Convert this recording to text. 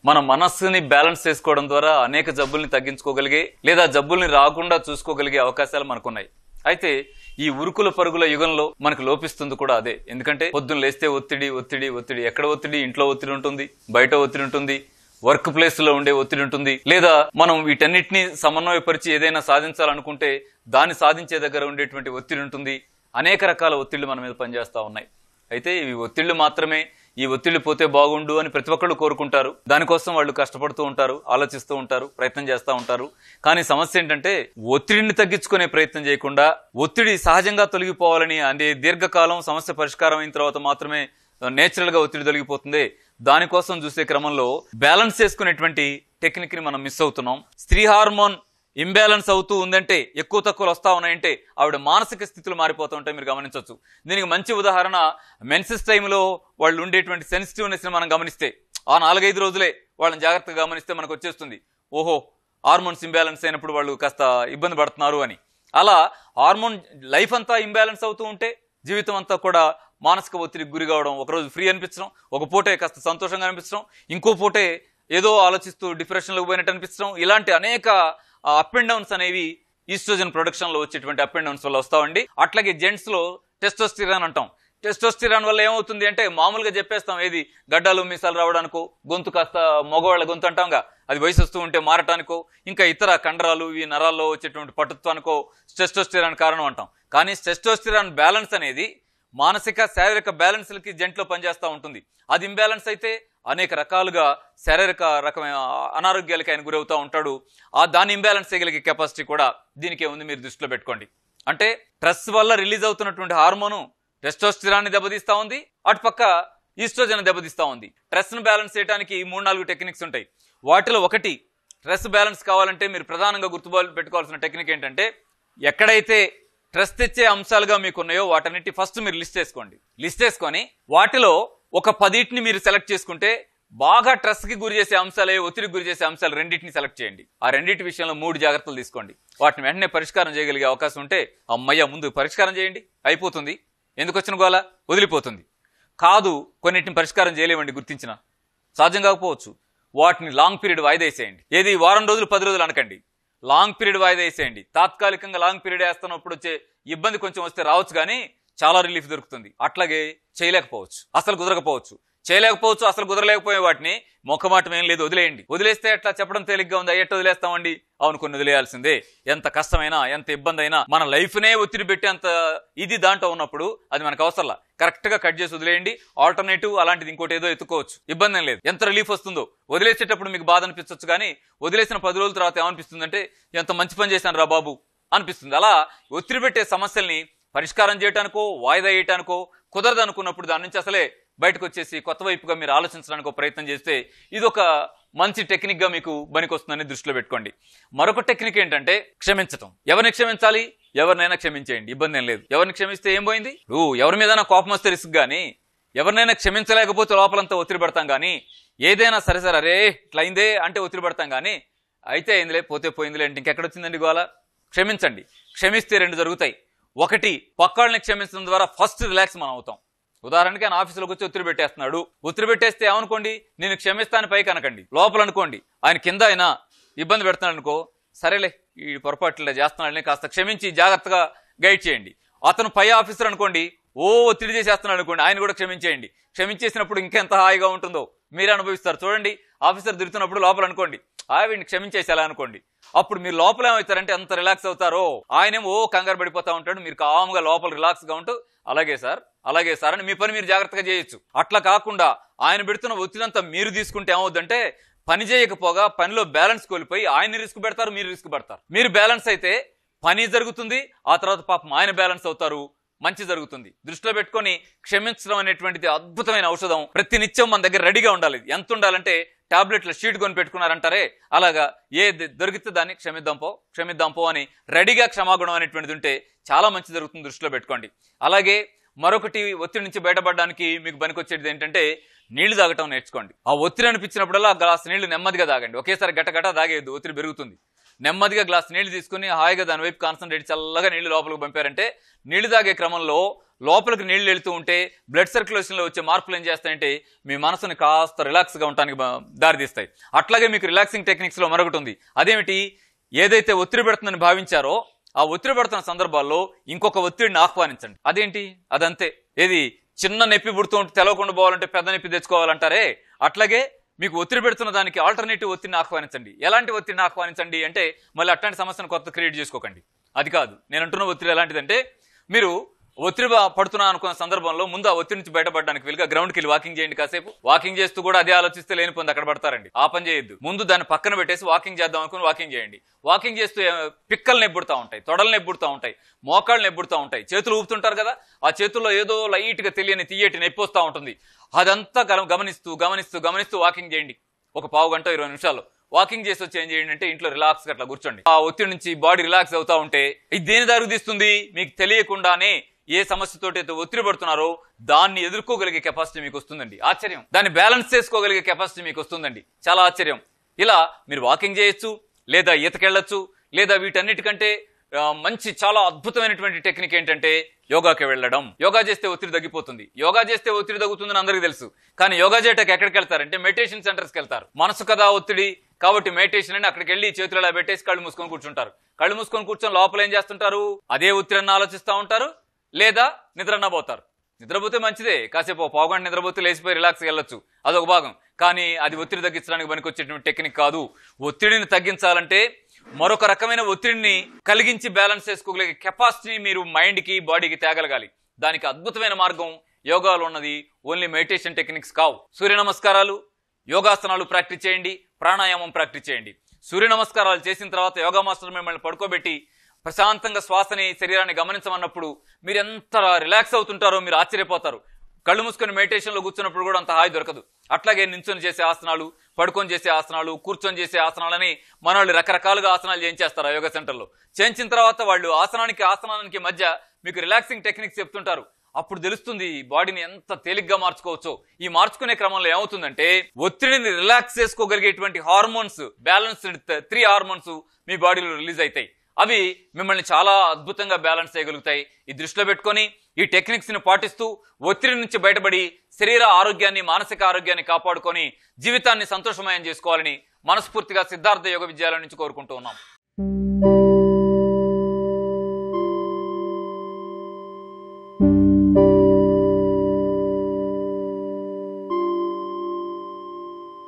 మన మనస్సుని బ్యాలెన్స్ చేసుకోవడం ద్వారా అనేక జబ్బుల్ని తగ్గించుకోగలిగే లేదా జబ్బుల్ని రాకుండా చూసుకోగలిగే అవకాశాలు మనకున్నాయి అయితే ఈ ఉరుకుల పరుగుల యుగంలో మనకు లోపిస్తుంది కూడా అదే ఎందుకంటే పొద్దున్న లేస్తే ఒత్తిడి ఒత్తిడి ఒత్తిడి ఎక్కడ ఒత్తిడి ఇంట్లో ఒత్తిడి ఉంటుంది బయట ఒత్తిడి ఉంటుంది వర్క్ ప్లేస్ లో ఉండే ఒత్తిడి ఉంటుంది లేదా మనం వీటన్నిటిని సమన్వయపరిచి ఏదైనా సాధించాలనుకుంటే దాన్ని సాధించే దగ్గర ఉండేటువంటి ఒత్తిడి ఉంటుంది అనేక రకాల ఒత్తిళ్లు మన మీద పనిచేస్తా ఉన్నాయి అయితే ఇవి ఒత్తిళ్లు మాత్రమే ఈ ఒత్తిళ్లు పోతే బాగుండు అని ప్రతి ఒక్కళ్ళు కోరుకుంటారు దానికోసం వాళ్ళు కష్టపడుతూ ఉంటారు ఆలోచిస్తూ ఉంటారు ప్రయత్నం చేస్తూ ఉంటారు కానీ సమస్య ఏంటంటే ఒత్తిడిని తగ్గించుకునే ప్రయత్నం చేయకుండా ఒత్తిడి సహజంగా తొలగిపోవాలని అంటే దీర్ఘకాలం సమస్య పరిష్కారం అయిన తర్వాత మాత్రమే నేచురల్ గా ఒత్తిడి తొలగిపోతుంది దానికోసం చూసే క్రమంలో బ్యాలెన్స్ చేసుకునేటువంటి టెక్నిక్ ని మనం మిస్ అవుతున్నాం స్త్రీ హార్మోన్ ఇంబ్యాలెన్స్ అవుతూ ఉందంటే ఎక్కువ తక్కువలు వస్తా ఉన్నాయంటే ఆవిడ మానసిక స్థితులు మారిపోతూ ఉంటాయి మీరు గమనించవచ్చు దీనికి మంచి ఉదాహరణ మెన్సెస్ టైంలో వాళ్ళు ఉండేటువంటి సెన్సిటివ్నెస్ ని మనం గమనిస్తే ఆ నాలుగైదు రోజులే వాళ్ళని జాగ్రత్తగా గమనిస్తే మనకు వచ్చేస్తుంది ఓహో హార్మోన్స్ ఇంబ్యాలెన్స్ అయినప్పుడు వాళ్ళు కాస్త ఇబ్బంది పడుతున్నారు అని అలా హార్మోన్ లైఫ్ అంతా ఇంబ్యాలెన్స్ అవుతూ ఉంటే జీవితం అంతా కూడా మానసిక ఒత్తిడికి గురి కావడం ఒకరోజు ఫ్రీ అనిపించడం ఒక పూటే కాస్త సంతోషంగా అనిపించడం ఇంకో పూటే ఏదో ఆలోచిస్తూ డిప్రెషన్లోకి పోయినట్టు అనిపించడం ఇలాంటి అనేక అప్ అండ్ డౌన్స్ అనేవి ఈస్ట్రోజన్ ప్రొడక్షన్ లో వచ్చేటువంటి అప్ అండ్ డౌన్స్ వల్ల వస్తామండి అట్లాగే జెంట్స్ లో టెస్టోస్టిరాన్ అంటాం టెస్టోస్టిరాన్ వల్ల ఏమవుతుంది అంటే మామూలుగా చెప్పేస్తాం ఏది గడ్డలు మీసాలు రావడానికో గొంతు కాస్త మగవాళ్ళ గొంతు అంటాంగా అది వయసు వస్తూ ఉంటే మారటానికో ఇంకా ఇతర కండరాలు ఈ నరాల్లో వచ్చేటువంటి పటుత్వానికో టెస్టోస్టిరాన్ కారణం అంటాం కానీ టెస్టోస్టిరాన్ బ్యాలెన్స్ అనేది మానసిక శారీరక బ్యాలెన్స్లకి జంట్లో పనిచేస్తూ ఉంటుంది అది ఇంబ్యాలెన్స్ అయితే అనేక రకాలుగా శారీరక రకమైన అనారోగ్యాలకి ఆయన గురవుతూ ఉంటాడు ఆ దాన్ని ఇంబ్యాలెన్స్ చేయగలిగే కెపాసిటీ కూడా దీనికే ఉంది మీరు దృష్టిలో పెట్టుకోండి అంటే స్ట్రెస్ వల్ల రిలీజ్ అవుతున్నటువంటి హార్మోను టెస్టోస్టిరాన్ని దెబ్బతీస్తా ఉంది అటుపక్క ఈస్ట్రోజన్ దెబ్బతీస్తా ఉంది స్ట్రెస్ ను బ్యాలెన్స్ చేయడానికి మూడు నాలుగు టెక్నిక్స్ ఉంటాయి వాటిలో ఒకటి స్ట్రెస్ బ్యాలెన్స్ కావాలంటే మీరు ప్రధానంగా గుర్తు పెట్టుకోవాల్సిన టెక్నిక్ ఏంటంటే ఎక్కడైతే స్ట్రెస్ తెచ్చే అంశాలుగా మీకు ఉన్నాయో వాటన్నిటి ఫస్ట్ మీరు లిస్ట్ చేసుకోండి లిస్ట్ చేసుకొని వాటిలో ఒక పదిటిని మీరు సెలెక్ట్ చేసుకుంటే బాగా స్ట్రెస్ కి గురి చేసే అంశాలే ఒత్తిడికి గురి చేసే అంశాలు రెండింటిని సెలెక్ట్ చేయండి ఆ రెండింటి విషయంలో మూడు జాగ్రత్తలు తీసుకోండి వాటిని వెంటనే పరిష్కారం చేయగలిగే అవకాశం ఉంటే అమ్మయ్య ముందు పరిష్కారం చేయండి అయిపోతుంది ఎందుకు వచ్చిన గోల వదిలిపోతుంది కాదు కొన్నిటిని పరిష్కారం చేయలేమండి గుర్తించిన సాధ్యం కాకపోవచ్చు వాటిని లాంగ్ పీరియడ్ వాయిదా వేసేయండి ఏది వారం రోజులు పది రోజులు అనకండి లాంగ్ పీరియడ్ వాయిదా వేసేయండి తాత్కాలికంగా లాంగ్ పీరియడ్ వేస్తున్నప్పుడు వచ్చే ఇబ్బంది కొంచెం వస్తే రావచ్చు కానీ చాలా రిలీఫ్ దొరుకుతుంది అట్లాగే చేయలేకపోవచ్చు అసలు కుదరకపోవచ్చు చేయలేకపోవచ్చు అసలు కుదరలేకపోయే వాటిని మొక్కమాటం ఏం లేదు వదిలేయండి వదిలేస్తే అట్లా చెప్పడం తేలిగ్గా ఉంది అయ్యట్టు వదిలేస్తామండి అవును కొన్ని వదిలేయాల్సిందే ఎంత కష్టమైనా ఎంత ఇబ్బంది అయినా మన లైఫ్నే ఒత్తిడి పెట్టేంత ఇది దాంట్లో ఉన్నప్పుడు అది మనకు అవసరంలా కరెక్ట్ గా కట్ చేసి వదిలేయండి ఆల్టర్నేటివ్ అలాంటిది ఇంకోటి ఏదో ఎత్తుకోవచ్చు ఇబ్బంది ఏం లేదు ఎంత రిలీఫ్ వస్తుందో వదిలేసేటప్పుడు మీకు బాధ అనిపించవచ్చు కానీ వదిలేసిన పది రోజుల తర్వాత ఏమనిపిస్తుందంటే ఎంత మంచి పని చేశాను రా బాబు అనిపిస్తుంది అలా ఒత్తిడి పెట్టే సమస్యల్ని పరిష్కారం చేయడానికో వాయిదా వేయటానికో కుదరదు అనుకున్నప్పుడు దాని నుంచి అసలే బయటకు వచ్చేసి కొత్త వైపుగా మీరు ఆలోచించడానికి ఒక ప్రయత్నం చేస్తే ఇది ఒక మంచి టెక్నిక్ గా మీకు బనికొస్తుందని దృష్టిలో పెట్టుకోండి మరొక టెక్నిక్ ఏంటంటే క్షమించటం ఎవరిని క్షమించాలి ఎవరినైనా క్షమించేయండి ఇబ్బంది ఏం లేదు ఎవరిని క్షమిస్తే ఏం పోయింది ఓ ఎవరి మీద కోపం వస్తే రిస్క్ కానీ ఎవరినైనా క్షమించలేకపోతే లోపలంతా ఒత్తిడి పడతాం కానీ ఏదైనా సరే సరే అరే ఇట్లా అయిందే అంటే ఒత్తిడి పడతాం కానీ అయితే అయిందిలే పోతే పోయిందిలే అంటే ఇంకెక్కడొచ్చిందండి గోల క్షమించండి క్షమిస్తే రెండు జరుగుతాయి ఒకటి పక్కాళ్ళని క్షమించడం ద్వారా ఫస్ట్ రిలాక్స్ మనం అవుతాం ఉదాహరణకి ఆయన ఆఫీసులోకి వచ్చి ఒత్తిడి పెట్టేస్తున్నాడు ఒత్తిడి పెట్టేస్తే ఏమనుకోండి నేను క్షమిస్తాను పైకి అనకండి లోపల అనుకోండి ఆయన కింద అయినా ఇబ్బంది పెడుతున్నాడు అనుకో సరేలే ఈ పొరపాట్లు చేస్తున్నాడని కాస్త క్షమించి జాగ్రత్తగా గైడ్ చేయండి అతను పై ఆఫీసర్ అనుకోండి ఓ ఒత్తిడి చేసేస్తున్నాడు అనుకోండి ఆయన కూడా క్షమించేయండి క్షమించేసినప్పుడు ఇంకెంత హాయిగా ఉంటుందో మీరు అనుభవిస్తారు చూడండి ఆఫీసర్ తిరుగుతున్నప్పుడు లోపల అనుకోండి ఆవిడ్ని క్షమించేసేలా అనుకోండి అప్పుడు మీరు లోపల ఏమవుతారంటే అంత రిలాక్స్ అవుతారో ఆయనేమో ఓ కంగారు పడిపోతా ఉంటాడు మీరు కామ్గా లోపల రిలాక్స్ గా ఉంటూ అలాగే సార్ అలాగే సార్ అని మీ పని మీరు జాగ్రత్తగా చేయొచ్చు అట్లా కాకుండా ఆయన పెడుతున్న ఒత్తిడంతా మీరు తీసుకుంటే ఏమవుద్దంటే పని చేయకపోగా పనిలో బ్యాలెన్స్ కోల్పోయి ఆయన రిస్క్ పెడతారు మీరు రిస్క్ పెడతారు మీరు బ్యాలెన్స్ అయితే పని జరుగుతుంది ఆ తర్వాత పాపం ఆయన బ్యాలెన్స్ అవుతారు మంచి జరుగుతుంది దృష్టిలో పెట్టుకొని క్షమించడం అనేటువంటిది అద్భుతమైన ఔషధం ప్రతి నిత్యం మన దగ్గర రెడీగా ఉండాలి ఎంత ఉండాలంటే టాబ్లెట్ల షీట్ కొని పెట్టుకున్నారంటారే అలాగా ఏ దొరికితే దాన్ని క్షమిద్దాం పో క్షమిద్దాం పో అని రెడీగా క్షమాగుణం అనేటువంటిది ఉంటే చాలా మంచి జరుగుతుంది దృష్టిలో పెట్టుకోండి అలాగే మరొకటి ఒత్తిడి నుంచి బయటపడడానికి మీకు పనికొచ్చేది ఏంటంటే నీళ్లు తాగటం నేర్చుకోండి ఆ ఒత్తిడి అనిపించినప్పుడల్లా గ్లాస్ నీళ్లు నెమ్మదిగా తాగండి ఒకేసారి గట్ట గట్ట తాగేయద్దు ఒత్తిడి పెరుగుతుంది నెమ్మదిగా గ్లాస్ నీళ్లు తీసుకుని హాయిగా దాని వైపు కాన్సన్ట్రేట్ చల్లగా నీళ్లు లోపలికి పంపారంటే నీళ్లు తాగే క్రమంలో లోపలికి నీళ్లు వెళ్తూ ఉంటే బ్లడ్ సర్క్యులేషన్లో వచ్చే మార్పులు ఏం చేస్తాయంటే మీ మనసుని కాస్త రిలాక్స్గా ఉండటానికి బా- దారితీస్తాయి అట్లాగే మీకు రిలాక్సింగ్ టెక్నిక్స్లో మరొకటి ఉంది అదేమిటి ఏదైతే ఒత్తిడి పెడుతుందని భావించారో ఆ ఒత్తిడి పడుతున్న సందర్భాల్లో ఇంకొక ఒత్తిడిని ఆహ్వానించండి అదేంటి అదంతే ఏది చిన్న నొప్పి పుడుతూ ఉంటే తెలవకుండా పోవాలంటే పెద్ద నొప్పి తెచ్చుకోవాలంటారే అట్లాగే మీకు ఒత్తిడి పెడుతున్న దానికి ఆల్టర్నేటివ్ ఒత్తిడిని ఆహ్వానించండి ఎలాంటి ఒత్తిడిని ఆహ్వానించండి అంటే మళ్ళీ అట్లాంటి సమస్యను కొత్త క్రియేట్ చేసుకోకండి అది కాదు నేను అంటున్న ఒత్తిడి ఎలాంటిదంటే మీరు ఒత్తిడి బా- పడుతున్నా అనుకున్న సందర్భంలో ముందు ఆ ఒత్తిడి నుంచి బయటపడడానికి వీలుగా గ్రౌండ్కి వెళ్ళి వాకింగ్ చేయండి కాసేపు వాకింగ్ చేస్తూ కూడా అదే ఆలోచిస్తే లేని పొంది అక్కడ పడతారండి ఆ పని చేయొద్దు ముందు దాన్ని పక్కన పెట్టేసి వాకింగ్ చేద్దాం అనుకుని వాకింగ్ చేయండి వాకింగ్ చేస్తూ ఏ, పిక్కలు నెబ్బుడుతూ ఉంటాయి తొడలు నెబ్బుడుతూ ఉంటాయి మోకాళ్ళు నెబ్బుడుతూ ఉంటాయి చేతులు ఊపుతుంటారు కదా ఆ చేతుల్లో ఏదో లైట్ గా తెలియని తీయటి నొప్పి వస్తూ ఉంటుంది అదంతా గమ- గమనిస్తూ గమనిస్తూ గమనిస్తూ వాకింగ్ చేయండి ఒక పావు గంట ఇరవై నిమిషాలు వాకింగ్ చేసి వచ్చి ఏం చేయండి అంటే ఇంట్లో రిలాక్స్ అట్లా కూర్చోండి ఆ ఒత్తిడి నుంచి బాడీ రిలాక్స్ అవుతా ఉంటే ఇది దేని దారి తీస్తుంది మీకు తెలియకుండానే ఏ సమస్యతోటి అయితే ఒత్తిడి పడుతున్నారో దాన్ని ఎదుర్కోగలిగే కెపాసిటీ మీకు వస్తుందండి ఆశ్చర్యం దాన్ని బ్యాలెన్స్ చేసుకోగలిగే కెపాసిటీ మీకు వస్తుందండి చాలా ఆశ్చర్యం ఇలా మీరు వాకింగ్ చేయొచ్చు లేదా ఈతకెళ్ళొచ్చు లేదా వీటన్నిటికంటే ఆ, మంచి చాలా అద్భుతమైనటువంటి టెక్నిక్ ఏంటంటే యోగాకి వెళ్ళడం యోగా చేస్తే ఒత్తిడి తగ్గిపోతుంది యోగా చేస్తే ఒత్తిడి తగ్గుతుందని అందరికీ తెలుసు కానీ యోగా చేయటకి ఎక్కడికి వెళ్తారంటే మెడిటేషన్ సెంటర్స్కి వెళ్తారు మనసు కదా ఒత్తిడి కాబట్టి మెడిటేషన్ అని అక్కడికి వెళ్ళి చేతులు ఇలా పెట్టేసి కళ్ళు మూసుకొని కూర్చుంటారు కళ్ళు మూసుకొని కూర్చొని లోపల ఏం చేస్తుంటారు అదే ఒత్తిడిని ఆలోచిస్తూ ఉంటారు లేదా నిద్రన్న పోతారు నిద్రపోతే మంచిదే కాసేపు ఓ పావుగంట నిద్రపోతే లేచిపోయి రిలాక్స్ వెళ్ళొచ్చు అదొక భాగం కానీ అది ఒత్తిడి తగ్గించడానికి పనికొచ్చేటువంటి టెక్నిక్ కాదు ఒత్తిడిని తగ్గించాలంటే మరొక రకమైన ఒత్తిడిని కలిగించి బ్యాలెన్స్ చేసుకోగలిగే కెపాసిటీని మీరు మైండ్కి బాడీకి తేగలగాలి దానికి అద్భుతమైన మార్గం యోగాలో ఉన్నది ఓన్లీ మెడిటేషన్ టెక్నిక్స్ కావు సూర్య నమస్కారాలు యోగాసనాలు ప్రాక్టీస్ చేయండి ప్రాణాయామం ప్రాక్టీస్ చేయండి సూర్య నమస్కారాలు చేసిన తర్వాత యోగా మాస్టర్ మిమ్మల్ని పడుకోబెట్టి ప్రశాంతంగా శ్వాసని శరీరాన్ని గమనించమన్నప్పుడు మీరు ఎంత రిలాక్స్ అవుతుంటారో మీరు ఆశ్చర్యపోతారు కళ్ళు మూసుకొని మెడిటేషన్లో కూర్చున్నప్పుడు కూడా అంత హాయి దొరకదు అట్లాగే నించొని చేసే ఆసనాలు పడుకొని చేసే ఆసనాలు కూర్చొని చేసే ఆసనాలని మన వాళ్ళు రకరకాలుగా ఆసనాలు చేయించేస్తారు ఆ యోగా సెంటర్లో చేయించిన తర్వాత వాళ్ళు ఆసనానికి ఆసనానికి మధ్య మీకు రిలాక్సింగ్ టెక్నిక్స్ చెప్తుంటారు అప్పుడు తెలుస్తుంది బాడీని ఎంత తేలిగ్గా మార్చుకోవచ్చో ఈ మార్చుకునే క్రమంలో ఏమవుతుందంటే ఒత్తిడిని రిలాక్స్ చేసుకోగలిగేటువంటి హార్మోన్స్ బ్యాలెన్స్డ్ త్రీ హార్మోన్స్ మీ బాడీలో రిలీజ్ అవుతాయి అవి మిమ్మల్ని చాలా అద్భుతంగా బ్యాలెన్స్ చేయగలుగుతాయి ఈ దృష్టిలో పెట్టుకొని ఈ టెక్నిక్స్ ని పాటిస్తూ ఒత్తిడి నుంచి బయటపడి శరీర ఆరోగ్యాన్ని మానసిక ఆరోగ్యాన్ని కాపాడుకొని జీవితాన్ని సంతోషమయం చేసుకోవాలని మనస్ఫూర్తిగా సిద్ధార్థ యోగ విద్యాలయం నుంచి కోరుకుంటూ ఉన్నాం